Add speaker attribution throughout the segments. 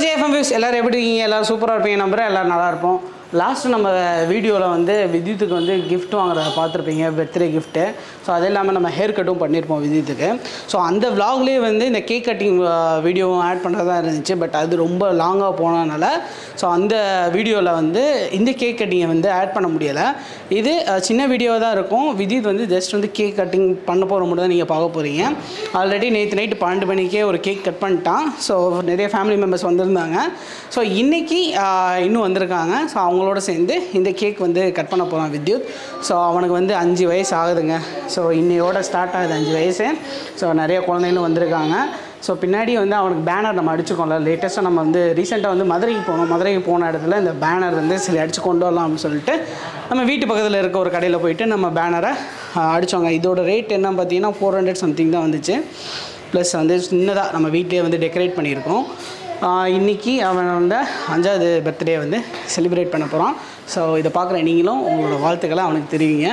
Speaker 1: JFM views எல்லோரும் எப்படி இருக்கீங்க எல்லோரும் சூப்பராக இருப்பீங்க நம்புறேன் எல்லோரும் நல்லா இருப்போம் லாஸ்ட் நம்ம வீடியோவில் வந்து வித்யுத்துக்கு வந்து gift வாங்குறத பார்த்துருப்பீங்க பர்த்டே கிஃப்ட்டு ஸோ அது இல்லாமல் நம்ம ஹேர் கட்டும் பண்ணியிருப்போம் வித்யுத்துக்கு ஸோ அந்த vlogலயே வந்து இந்த கேக் கட்டிங் வீடியோவும் ஆட் பண்ணுறதா இருந்துச்சு பட் அது ரொம்ப லாங்காக போனதுனால ஸோ அந்த வீடியோவில் வந்து இந்த கேக் கட்டிங்கை வந்து ஆட் பண்ண முடியலை இது அஹ், சின்ன வீடியோ தான் இருக்கும் வித்யுத் வந்து ஜஸ்ட் வந்து கேக் கட்டிங் பண்ண போகிற மட்டும் தான் நீங்கள் பார்க்க போகிறீங்க ஆல்ரெடி நேற்று நைட்டு பன்னெண்டு மணிக்கே ஒரு கேக் கட் பண்ணிட்டான் ஸோ நிறைய ஃபேமிலி மெம்பர்ஸ் வந்திருந்தாங்க ஸோ இன்றைக்கி இன்னும் வந்திருக்காங்க ஸோ அவங்களோட சேர்ந்து இந்த கேக் வந்து கட் பண்ண போகிறான் வித்யுத் ஸோ அவனுக்கு வந்து அஞ்சு வயசு ஆகுதுங்க ஸோ இன்னையோட ஸ்டார்ட் ஆகுது அஞ்சு வயசு ஸோ நிறைய குழந்தைங்களும் வந்திருக்காங்க ஸோ பின்னாடி வந்து அவனுக்கு பேனர் நம்ம அடிச்சுக்கோம்ல லேட்டஸ்ட்டாக நம்ம வந்து ரீசெண்டாக வந்து மதுரைக்கு போனோம் மதுரைக்கு போன இடத்துல இந்த பேனர் வந்து சரி அடித்து கொண்டு வரலாம் அப்படின்னு சொல்லிட்டு நம்ம வீட்டு பக்கத்தில் இருக்க ஒரு கடையில் போயிட்டு நம்ம பேனரை அடித்தோங்க இதோட ரேட் என்ன பார்த்தீங்கன்னா ஃபோர் ஹண்ட்ரட் சம்திங் தான் வந்துச்சு ப்ளஸ் வந்து சின்னதாக நம்ம வீட்டிலே வந்து டெக்கரேட் பண்ணியிருக்கோம் ஆஹ் இன்னைக்கு அவன் வந்து அஞ்சாவது பர்த்டே வந்து செலிப்ரேட் பண்ண போகிறான் ஸோ இதை பார்க்குற நீங்களும் உங்களோட வாழ்த்துக்களை அவனுக்கு தெரிவிங்க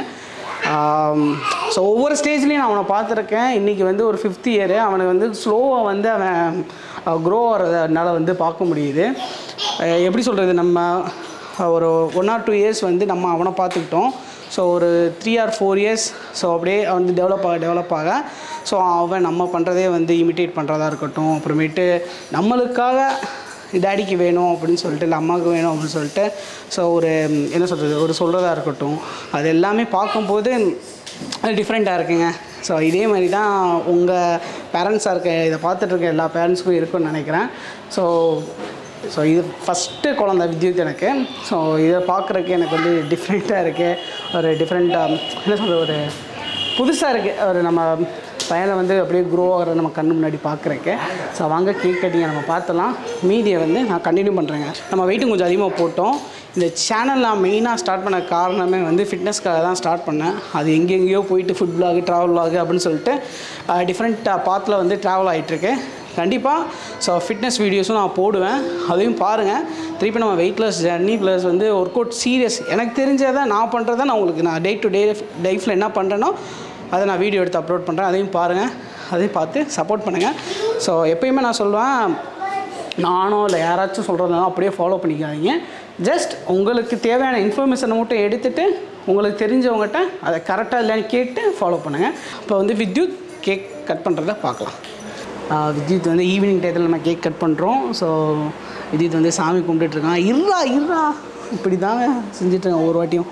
Speaker 1: ஸோ ஒவ்வொரு ஸ்டேஜ்லேயும் நான் அவனை பார்த்துருக்கேன் இன்றைக்கி வந்து ஒரு ஃபிஃப்த் இயரு அவனுக்கு வந்து ஸ்லோவாக வந்து அவன் க்ரோ ஆகிறதுனால வந்து பார்க்க முடியுது அஹ் எப்படி சொல்கிறது நம்ம ஒரு ஒன் ஆர் டூ இயர்ஸ் வந்து நம்ம அவனை பார்த்துக்கிட்டோம் ஸோ ஒரு three or four years so அப்படியே அவன் வந்து டெவலப் ஆக டெவலப் ஆக ஸோ அவன் நம்ம பண்ணுறதே வந்து இமிட்டேட் பண்ணுறதா இருக்கட்டும் அப்புறமேட்டு நம்மளுக்காக டேடிக்கு வேணும் அப்படின்னு சொல்லிட்டு இல்லை அம்மாவுக்கு வேணும் அப்படின்னு சொல்லிட்டு ஸோ ஒரு ம், என்ன சொல்கிறது ஒரு சொல்கிறதா இருக்கட்டும் அது எல்லாமே பார்க்கும்போது அது டிஃப்ரெண்ட்டாக இருக்குங்க ஸோ இதே மாதிரி தான் உங்கள் பேரண்ட்ஸாக இருக்க இதை பார்த்துட்டு இருக்க எல்லா பேரண்ட்ஸுக்கும் இருக்குன்னு நினைக்கிறேன் ஸோ ஸோ இது ஃபஸ்ட்டு குழந்த வித்யுத் எனக்கு ஸோ இதை பார்க்குறக்கு எனக்கு வந்து டிஃப்ரெண்ட்டாக இருக்குது ஒரு டிஃப்ரெண்ட்டாக என்ன சொல்கிறது ஒரு புதுசாக இருக்குது ஒரு நம்ம பையனை வந்து அப்படியே க்ரோ ஆகிறத நம்ம கண்ணு முன்னாடி பார்க்குறக்கு ஸோ வாங்க கேக் கட்டிங்க நம்ம பார்த்தலாம் மீதியை வந்து நான் கண்டினியூ பண்ணுறேங்க நம்ம வெயிட்டும் கொஞ்சம் அதிகமாக போட்டோம் இந்த சேனல் நான் மெயினாக ஸ்டார்ட் பண்ண காரணமே வந்து ஃபிட்னஸ்க்காக தான் ஸ்டார்ட் பண்ணேன் அது எங்கெங்கேயோ போயிட்டு ஃபுட் vlog ட்ராவல் vlog அப்படின்னு சொல்லிட்டு டிஃப்ரெண்ட் பாத்தில் வந்து ட்ராவல் ஆகிட்டுருக்கு கண்டிப்பாக ஸோ ஃபிட்னஸ் வீடியோஸும் நான் போடுவேன் அதையும் பாருங்கள் திருப்பி நம்ம வெயிட்லெஸ் ஜர்னி ப்ளஸ் வந்து ஒர்க் அவுட் சீரியஸ் எனக்கு தெரிஞ்சதை நான் பண்ணுறதை நான் உங்களுக்கு நான் டே டு டே லைஃப்பில் என்ன பண்ணுறேனோ அதை நான் வீடியோ எடுத்து அப்லோட் பண்ணுறேன் அதையும் பாருங்கள் அதையும் பார்த்து சப்போர்ட் பண்ணுங்கள் ஸோ எப்பயுமே நான் சொல்லுவேன் நானோ இல்லை யாராச்சும் சொல்கிறதுனால அப்படியே ஃபாலோ பண்ணிக்காதீங்க ஜஸ்ட் உங்களுக்கு தேவையான இன்ஃபர்மேஷனை மட்டும் எடுத்துகிட்டு உங்களுக்கு தெரிஞ்சவங்ககிட்ட அதை கரெக்டாக இல்லைன்னு கேட்டு ஃபாலோ பண்ணுங்கள் இப்போ வந்து வித்யுத் கேக் கட் பண்ணுறத பார்க்கலாம் ஆஹ் வித்யுத் வந்து ஈவினிங் டயத்தில் நம்ம கேக் கட் பண்ணுறோம் ஸோ வித்யுத் வந்து சாமி கும்பிட்டுட்ருக்கான் இருறா இருறா இப்படி தாங்க செஞ்சிட்ருக்கேன் ஒரு வாட்டியும்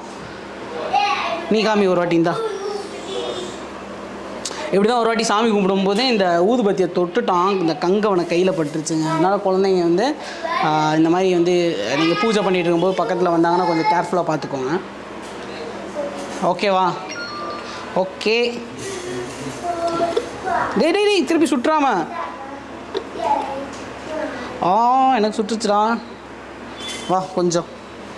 Speaker 1: நீ காமி ஒரு வாட்டியும் தான் இப்படி தான் ஒரு வாட்டி சாமி கும்பிடும்போது இந்த ஊதுபத்தியை தொட்டுட்டான் இந்த கங்கை அவனை கையில் பட்டுருச்சுங்க அதனால் குழந்தைங்க வந்து ஆஹ், இந்த மாதிரி வந்து நீங்கள் பூஜை பண்ணிட்டு இருக்கும்போது பக்கத்தில் வந்தாங்கன்னா கொஞ்சம் கேர்ஃபுல்லாக பார்த்துக்கோங்க ஓகேவா ஓகே டேய் டேய் டேய் திருப்பி சுட்டுறாம ஆ எனக்கு சுட்டுச்சுடா வா கொஞ்சம்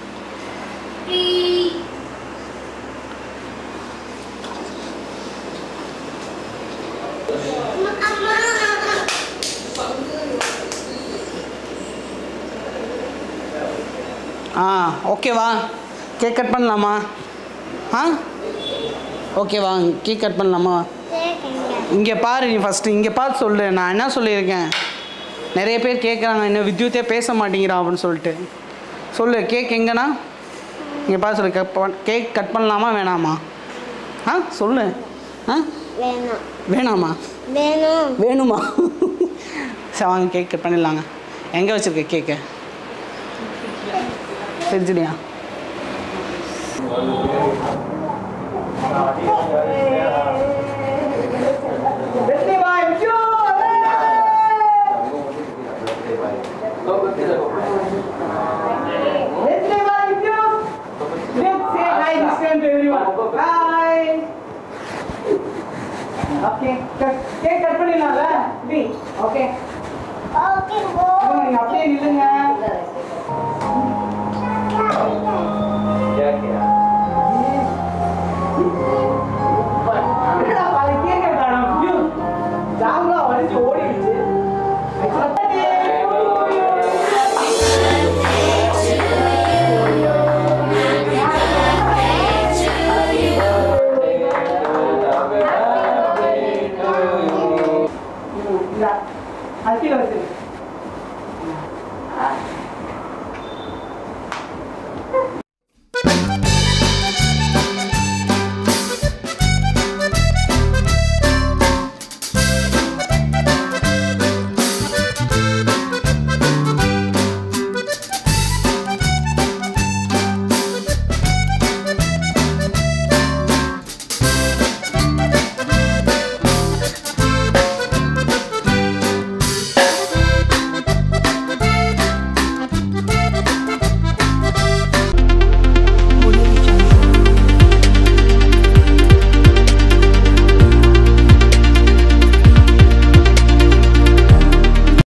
Speaker 1: ஆ ஓகேவா கேக் கட் பண்ணலாமா ஆ ஓகேவா கேக் கட் பண்ணலாமா இங்கே பாரு நீ ஃபஸ்ட்டு இங்கே பார்த்து சொல்லு நான் என்ன சொல்லியிருக்கேன் நிறைய பேர் கேட்குறாங்க இன்னும் வித்யுத்தே பேச மாட்டேங்கிறான் அப்படின்னு சொல்லிட்டு சொல்லு கேக் எங்கண்ணா இங்கே பார்த்து சொல்லு கட் பண் கேக் கட் பண்ணலாமா வேணாமா ஆ சொல்லு ஆ
Speaker 2: வேணும்
Speaker 1: வேணாமா
Speaker 2: வேணும்
Speaker 1: வேணுமா சரி வாங்க கேக் கட் பண்ணிடலாங்க எங்கே வச்சுருக்க கேக்கு தெரிஞ்சுடியா ஓகே கேக் கட் பண்ணிடலாம்ல ஓகே
Speaker 2: ஓகே போ
Speaker 1: நீங்க அப்படியே நில்லுங்க என்னடா பாரு, கேக்க காணோம். ஐயோ, ஜாம்பலா வலிச்சு ஓடிடுச்சு. இந்தா, அது கீழே வச்சிரு.